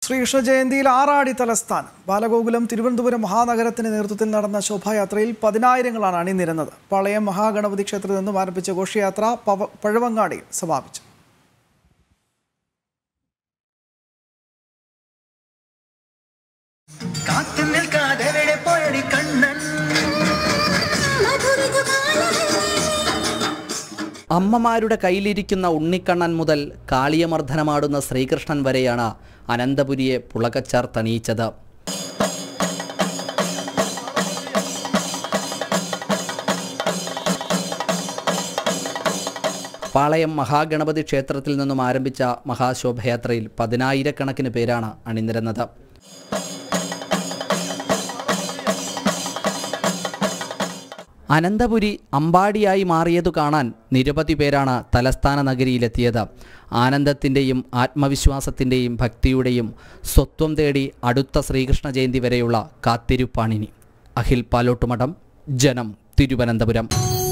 ശ്രീകൃഷ്ണ ജയന്തിയിൽ ആറാടി തലസ്ഥാനം ബാലഗോകുലം തിരുവനന്തപുരം മഹാനഗരത്തിന്റെ നേതൃത്വത്തിൽ നടന്ന ശോഭായാത്രയിൽ പതിനായിരങ്ങളാണ് അണിനിരന്നത് പാളയം മഹാഗണപതി ക്ഷേത്രത്തിൽ നിന്നും ആരംഭിച്ച ഘോഷയാത്ര പവ- പഴവങ്ങാടിയിൽ സമാപിച്ചു കാത്തു നിൽക്കാതെവിടെ പോയടി കണ്ണൻ അമ്മമാരുടെ കയ്യിലിരിക്കുന്ന ഉണ്ണിക്കണ്ണൻ മുതൽ കാളിയമർദ്ദനമാടുന്ന ശ്രീകൃഷ്ണൻ വരെയാണ് അനന്തപുരിയെ പുളകച്ചാർ തണിയിച്ചത് പാളയം മഹാഗണപതി ക്ഷേത്രത്തിൽ നിന്നും ആരംഭിച്ച മഹാശോഭയാത്രയിൽ പതിനായിരക്കണക്കിന് പേരാണ് അണിനിരന്നത് അനന്തപുരി അമ്പാടിയായി മാറിയതു കാണാൻ നിരവധി പേരാണ് തലസ്ഥാന നഗരിയിലെത്തിയത് ആനന്ദത്തിൻ്റെയും ആത്മവിശ്വാസത്തിൻ്റെയും ഭക്തിയുടെയും സ്വത്വം തേടി അടുത്ത ശ്രീകൃഷ്ണ ജയന്തി വരെയുള്ള കാത്തിരിപ്പാണിനി അഖിൽ പാലോട്ടുമഠം ജനം തിരുവനന്തപുരം